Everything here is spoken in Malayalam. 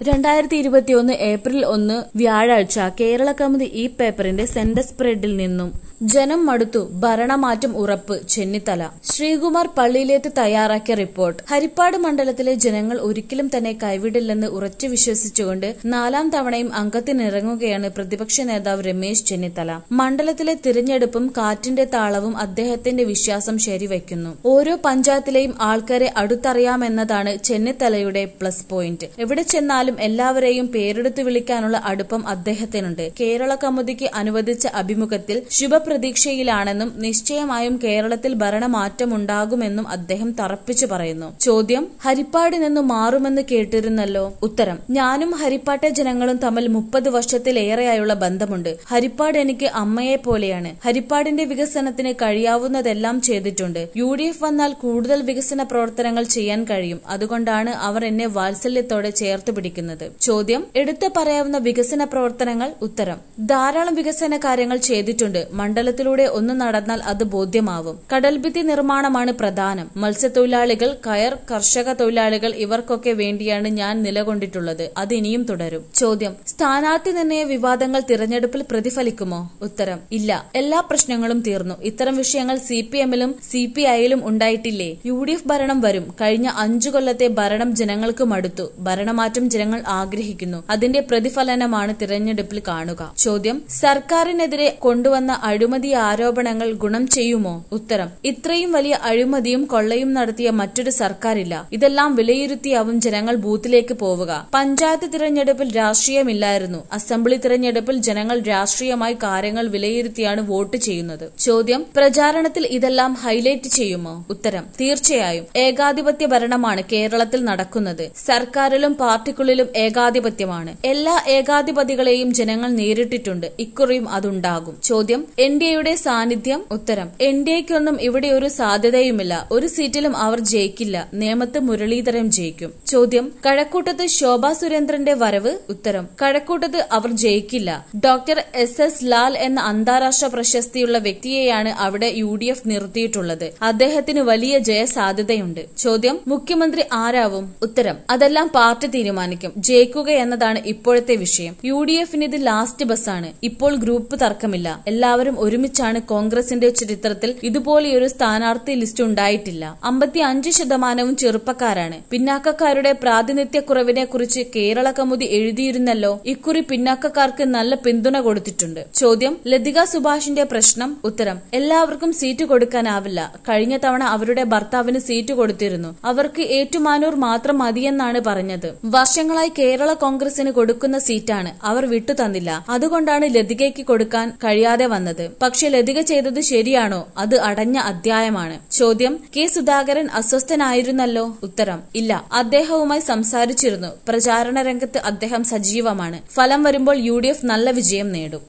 രണ്ടായിരത്തി ഇരുപത്തിയൊന്ന് ഏപ്രിൽ ഒന്ന് വ്യാഴാഴ്ച കേരള കൗമുദി ഈ പേപ്പറിന്റെ സെന്റർ സ്പ്രെഡിൽ നിന്നും ജനം മടുത്തു ഭരണമാറ്റം ഉറപ്പ് ചെന്നിത്തല ശ്രീകുമാർ പള്ളിയിലേത്ത് തയ്യാറാക്കിയ റിപ്പോർട്ട് ഹരിപ്പാട് മണ്ഡലത്തിലെ ജനങ്ങൾ ഒരിക്കലും തന്നെ കൈവിടില്ലെന്ന് ഉറച്ചു വിശ്വസിച്ചുകൊണ്ട് നാലാം തവണയും അംഗത്തിനിറങ്ങുകയാണ് പ്രതിപക്ഷ നേതാവ് രമേശ് ചെന്നിത്തല മണ്ഡലത്തിലെ തിരഞ്ഞെടുപ്പും കാറ്റിന്റെ താളവും അദ്ദേഹത്തിന്റെ വിശ്വാസം ശരിവയ്ക്കുന്നു ഓരോ പഞ്ചായത്തിലെയും ആൾക്കാരെ അടുത്തറിയാമെന്നതാണ് ചെന്നിത്തലയുടെ പ്ലസ് പോയിന്റ് എവിടെ ചെന്നാലും എല്ലാവരെയും പേരെടുത്ത് വിളിക്കാനുള്ള അടുപ്പം അദ്ദേഹത്തിനുണ്ട് കേരള കൗമുദിക്ക് അനുവദിച്ച അഭിമുഖത്തിൽ ശുഭപ്രതീക്ഷയിലാണെന്നും നിശ്ചയമായും കേരളത്തിൽ ഭരണമാറ്റമുണ്ടാകുമെന്നും അദ്ദേഹം തറപ്പിച്ചു പറയുന്നു ചോദ്യം ഹരിപ്പാട് നിന്ന് മാറുമെന്ന് കേട്ടിരുന്നല്ലോ ഉത്തരം ഞാനും ഹരിപ്പാട്ടെ ജനങ്ങളും തമ്മിൽ മുപ്പത് വർഷത്തിലേറെയായുള്ള ബന്ധമുണ്ട് ഹരിപ്പാട് എനിക്ക് അമ്മയെ പോലെയാണ് ഹരിപ്പാടിന്റെ വികസനത്തിന് കഴിയാവുന്നതെല്ലാം ചെയ്തിട്ടുണ്ട് യു ഡി എഫ് വന്നാൽ കൂടുതൽ വികസന പ്രവർത്തനങ്ങൾ ചെയ്യാൻ കഴിയും അതുകൊണ്ടാണ് അവർ എന്നെ വാത്സല്യത്തോടെ ചേർത്ത് പിടിക്കുന്നത് ചോദ്യം എടുത്തു പറയാവുന്ന വികസന പ്രവർത്തനങ്ങൾ ഉത്തരം ധാരാളം വികസന കാര്യങ്ങൾ ചെയ്തിട്ടുണ്ട് മണ്ഡലത്തിലൂടെ ഒന്ന് നടന്നാൽ അത് ബോധ്യമാവും കടൽഭിത്തി നിർമ്മാണമാണ് പ്രധാനം മത്സ്യത്തൊഴിലാളികൾ കയർ കർഷക തൊഴിലാളികൾ ഇവർക്കൊക്കെ വേണ്ടിയാണ് ഞാൻ നിലകൊണ്ടിട്ടുള്ളത് അത് ഇനിയും തുടരും ചോദ്യം സ്ഥാനാർത്ഥി നിർണയ വിവാദങ്ങൾ തിരഞ്ഞെടുപ്പിൽ പ്രതിഫലിക്കുമോ ഉത്തരം ഇല്ല എല്ലാ പ്രശ്നങ്ങളും തീർന്നു ഇത്തരം വിഷയങ്ങൾ സി പി എമ്മിലും സി പി ഐയിലും ഉണ്ടായിട്ടില്ലേ യു ഡി എഫ് ഭരണം വരും കഴിഞ്ഞ അഞ്ചു കൊല്ലത്തെ ഭരണം ജനങ്ങൾക്ക് മടുത്തു ഭരണമാറ്റം ജനങ്ങൾ ആഗ്രഹിക്കുന്നു അതിന്റെ പ്രതിഫലനമാണ് തിരഞ്ഞെടുപ്പിൽ കാണുക ചോദ്യം സർക്കാരിനെതിരെ കൊണ്ടുവന്ന അഴിമതി ആരോപണങ്ങൾ ഗുണം ചെയ്യുമോ ഉത്തരം ഇത്രയും വലിയ അഴിമതിയും കൊള്ളയും നടത്തിയ മറ്റൊരു സർക്കാരില്ല ഇതെല്ലാം വിലയിരുത്തിയാവും ജനങ്ങൾ ബൂത്തിലേക്ക് പോവുക പഞ്ചായത്ത് തിരഞ്ഞെടുപ്പിൽ രാഷ്ട്രീയമില്ലായിരുന്നു അസംബ്ലി തിരഞ്ഞെടുപ്പിൽ ജനങ്ങൾ രാഷ്ട്രീയമായി കാര്യങ്ങൾ വിലയിരുത്തിയാണ് വോട്ട് ചെയ്യുന്നത് ചോദ്യം പ്രചാരണത്തിൽ ഇതെല്ലാം ഹൈലൈറ്റ് ചെയ്യുമോ ഉത്തരം തീർച്ചയായും ഏകാധിപത്യ ഭരണമാണ് കേരളത്തിൽ നടക്കുന്നത് സർക്കാരിലും പാർട്ടിക്കുള്ളിലും ഏകാധിപത്യമാണ് എല്ലാ ഏകാധിപതികളെയും ജനങ്ങൾ നേരിട്ടിട്ടുണ്ട് ഇക്കുറിയും അതുണ്ടാകും ചോദ്യം എൻ ഡി എയുടെ സാന്നിധ്യം ഉത്തരം എൻ ഡി എക്കൊന്നും ഇവിടെ ഒരു സാധ്യതയുമില്ല ഒരു സീറ്റിലും അവർ ജയിക്കില്ല നേമത്ത് മുരളീധരൻ ജയിക്കും ചോദ്യം കഴക്കൂട്ടത്ത് ശോഭാ സുരേന്ദ്രന്റെ വരവ് ഉത്തരം കഴക്കൂട്ടത്ത് അവർ ജയിക്കില്ല ഡോക്ടർ എസ് എസ് ലാൽ എന്ന അന്താരാഷ്ട്ര പ്രശസ്തിയുള്ള വ്യക്തിയെയാണ് അവിടെ യു ഡി എഫ് നിർത്തിയിട്ടുള്ളത് അദ്ദേഹത്തിന് വലിയ ജയസാധ്യതയുണ്ട് ചോദ്യം മുഖ്യമന്ത്രി ആരാവും ഉത്തരം അതെല്ലാം പാർട്ടി തീരുമാനിക്കും ജയിക്കുക എന്നതാണ് ഇപ്പോഴത്തെ വിഷയം യു ഡി എഫിന് ഇത് ലാസ്റ്റ് ബസ്സാണ് ഇപ്പോൾ ഗ്രൂപ്പ് തർക്കമില്ല എല്ലാവരും ഒരുമിച്ചാണ് കോൺഗ്രസിന്റെ ചരിത്രത്തിൽ ഇതുപോലെയൊരു സ്ഥാനാർത്ഥി ലിസ്റ്റ് ഉണ്ടായിട്ടില്ല അമ്പത്തി അഞ്ച് ശതമാനവും ചെറുപ്പക്കാരാണ് പിന്നാക്കക്കാരുടെ പ്രാതിനിധ്യക്കുറവിനെ കുറിച്ച് കേരള കമുതി എഴുതിയിരുന്നല്ലോ ഇക്കുറി പിന്നാക്കക്കാർക്ക് നല്ല പിന്തുണ കൊടുത്തിട്ടുണ്ട് ചോദ്യം ലതിക സുഭാഷിന്റെ പ്രശ്നം ഉത്തരം എല്ലാവർക്കും സീറ്റ് കൊടുക്കാനാവില്ല കഴിഞ്ഞ തവണ അവരുടെ ഭർത്താവിന് സീറ്റ് കൊടുത്തിരുന്നു അവർക്ക് ഏറ്റുമാനൂർ മാത്രം മതിയെന്നാണ് പറഞ്ഞത് വർഷങ്ങളായി കേരള കോൺഗ്രസിന് കൊടുക്കുന്ന സീറ്റാണ് അവർ വിട്ടു തന്നില്ല അതുകൊണ്ടാണ് ലതികയ്ക്ക് കൊടുക്കാൻ കഴിയാതെ വന്നത് പക്ഷെ ലതിക ചെയ്തത് ശരിയാണോ അത് അടഞ്ഞ അധ്യായമാണ് ചോദ്യം കെ സുധാകരൻ അസ്വസ്ഥനായിരുന്നല്ലോ ഉത്തരം ഇല്ല അദ്ദേഹവുമായി സംസാരിച്ചിരുന്നു പ്രചാരണ രംഗത്ത് അദ്ദേഹം സജീവമാണ് ഫലം വരുമ്പോൾ യു നല്ല വിജയം നേടും